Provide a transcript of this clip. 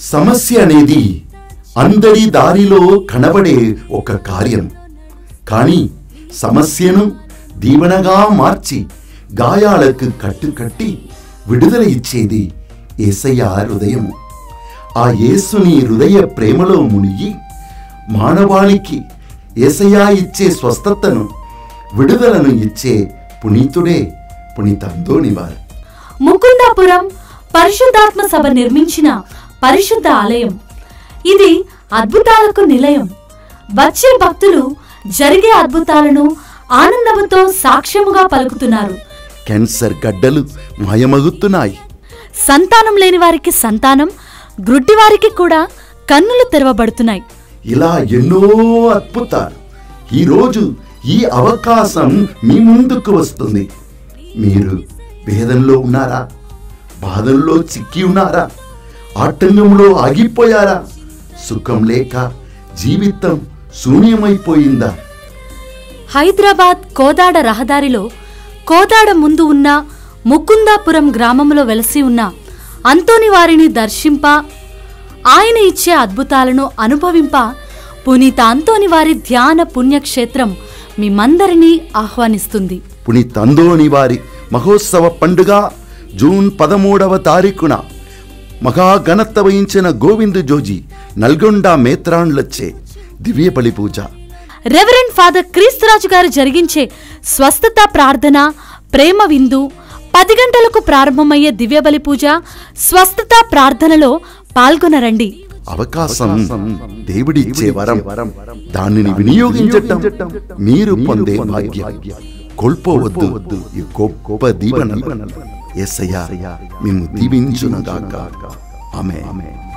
సమస్య అనేది అందరి దారిలో కనబడే ఒక కార్యం కానీ సమస్యను దీవెనగా మార్చి గాయాలకు కట్టుకట్టి విడుదల ఇచ్చేది ఏసయ్య హృదయం ఆ యేసుని హృదయ ప్రేమలో మునిగి మానవాళికి ఏసయ్య ఇచ్చే స్వస్థతను విడుదలను ఇచ్చే పునీతుడే పునీతందోనివారు ముకుందాపురం పరిశుద్ధాత్మ సభ నిర్మించిన పరిశుద్ధ ఆలయం ఇది అద్భుతాలకు నిలయం వచ్చే భక్తులు జరిగే అద్భుతాలను ఆనందముతో సాక్ష్యముగా పలుకుతున్నారు క్యాన్సర్ గడ్డలు మాయమగుతున్నాయి సంతానం లేని వారికి సంతానం గ్రుడ్డివారికి కూడా కన్నులు తెరవబడుతున్నాయి ఇలా ఎన్నో అద్భుతాలు ఈరోజు ఈ అవకాశం మీ ముందుకు వస్తుంది మీరు వేదంలో ఉన్నారా బాధల్లో చిక్కి ఉన్నారా ఆటంకంలో ఆగిపోయారా సుఖం లేక జీవితం శూన్యమైపోయిందా హైదరాబాద్ కోదాడ రహదారిలో కోదాడ ముందు ఉన్న ముకుందాపురం గ్రామంలో వెలసి ఉన్న అంతోని వారిని దర్శింప ఆయన ఇచ్చే అద్భుతాలను అనుభవింప పునీత అంతోని వారి ధ్యాన పుణ్యక్షేత్రం మిమ్మందరినీ ఆహ్వానిస్తుంది పునీతందోని వారి మహోత్సవ పండుగ జూన్ పదమూడవ తారీఖున మహాఘనత వహించిన గోవిందు జోజి నల్గొండ మేత్రాండ్లచ్చే దివ్య బలి పూజ రెవరెండ్ ఫాదర్ క్రీస్తురాజు గారు జరిగించే స్వస్థత ప్రార్థన ప్రేమ విందు పది గంటలకు ప్రారంభమయ్యే దివ్యబలి పూజ స్వస్థత ప్రార్థనలో పాల్గొనరండి అవకాశం దేవుడిచ్చే వరం దానిని వినియోగించటం మీరు పొందే భాగ్యం కోల్పోవద్దు ఈ గొప్ప దీవెన ఎస్సయ్య మేము దీవించునగాక ఆమె